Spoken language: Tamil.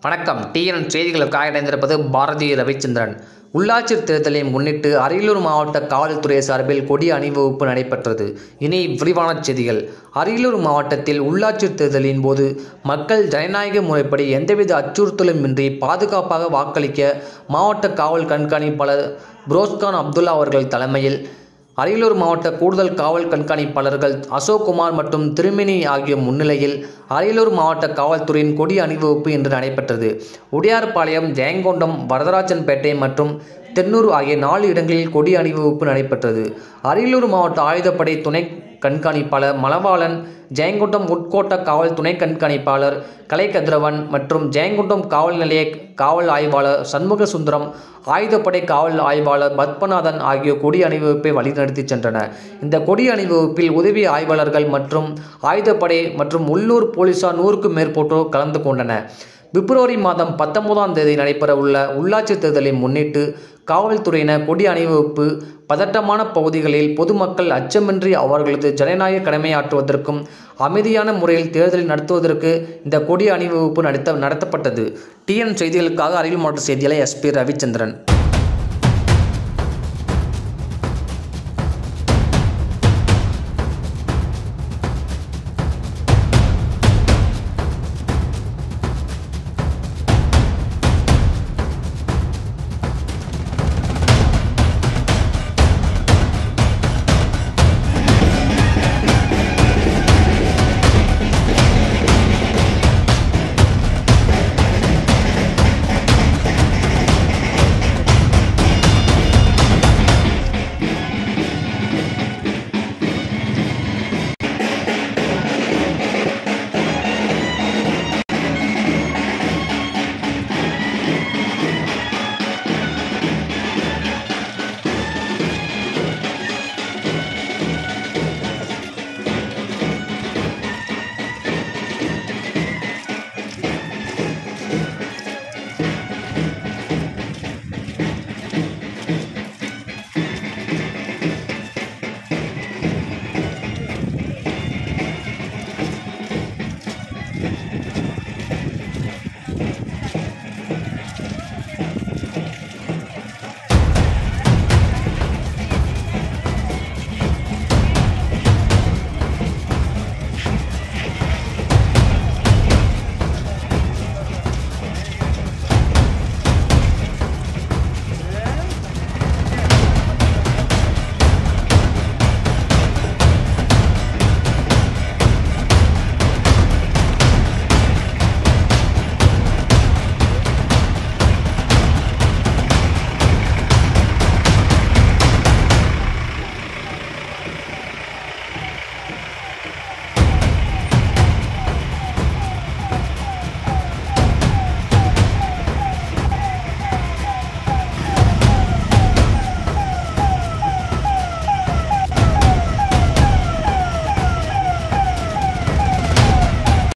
வணக்கம் டிஎன் செய்திகளுக்காக இணைந்திருப்பது பாரதி ரவிச்சந்திரன் உள்ளாட்சி தேர்தலை முன்னிட்டு அரியலூர் மாவட்ட காவல்துறை சார்பில் கொடி அணிவகுப்பு நடைபெற்றது இனி விரிவான செய்திகள் அரியலூர் மாவட்டத்தில் உள்ளாட்சி தேர்தலின் போது மக்கள் ஜனநாயக முறைப்படி எந்தவித அச்சுறுத்தலும் இன்றி பாதுகாப்பாக வாக்களிக்க மாவட்ட காவல் கண்காணிப்பாளர் புரோஸ்கான் அப்துல்லா அவர்கள் தலைமையில் அரியலூர் மாவட்ட கூடுதல் காவல் கண்காணிப்பாளர்கள் அசோக்குமார் மற்றும் திருமினி ஆகியோர் முன்னிலையில் அரியலூர் மாவட்ட காவல்துறையின் கொடி அணிவகுப்பு இன்று நடைபெற்றது உடையார்பாளையம் ஜெயங்கொண்டம் வரதராஜன்பேட்டை மற்றும் தென்னூர் ஆகிய நாலு இடங்களில் கொடி அணிவகுப்பு நடைபெற்றது அரியலூர் மாவட்ட ஆயுதப்படை துணை கண்காணிப்பாளர் மலவாளன் ஜெயங்கொண்டம் உட்கோட்ட காவல் துணை கண்காணிப்பாளர் கலைக்கதிரவன் மற்றும் ஜெயங்கொண்டம் காவல் நிலைய காவல் ஆய்வாளர் சண்முக சுந்தரம் ஆயுதப்படை காவல் ஆய்வாளர் பத்மநாதன் ஆகியோர் கொடி அணிவகுப்பை வழிநடத்தி சென்றனர் இந்த கொடி அணிவகுப்பில் உதவி ஆய்வாளர்கள் மற்றும் ஆயுதப்படை மற்றும் உள்ளூர் போலீசார் நூறுக்கும் மேற்பட்டோர் கலந்து கொண்டனர் பிப்ரவரி மாதம் பத்தொன்பதாம் தேதி நடைபெறவுள்ள உள்ளாட்சி தேர்தலை முன்னிட்டு காவல்துறையினர் கொடி அணிவகுப்பு பதட்டமான பகுதிகளில் பொதுமக்கள் அச்சமின்றி அவர்களது ஜனநாயக கடமையாற்றுவதற்கும் அமைதியான முறையில் தேர்தலை நடத்துவதற்கு இந்த கொடி அணிவகுப்பு நடத்த நடத்தப்பட்டது டிஎன் செய்திகளுக்காக அரியல் மாவட்ட செய்தியாளர் எஸ்பி ரவிச்சந்திரன்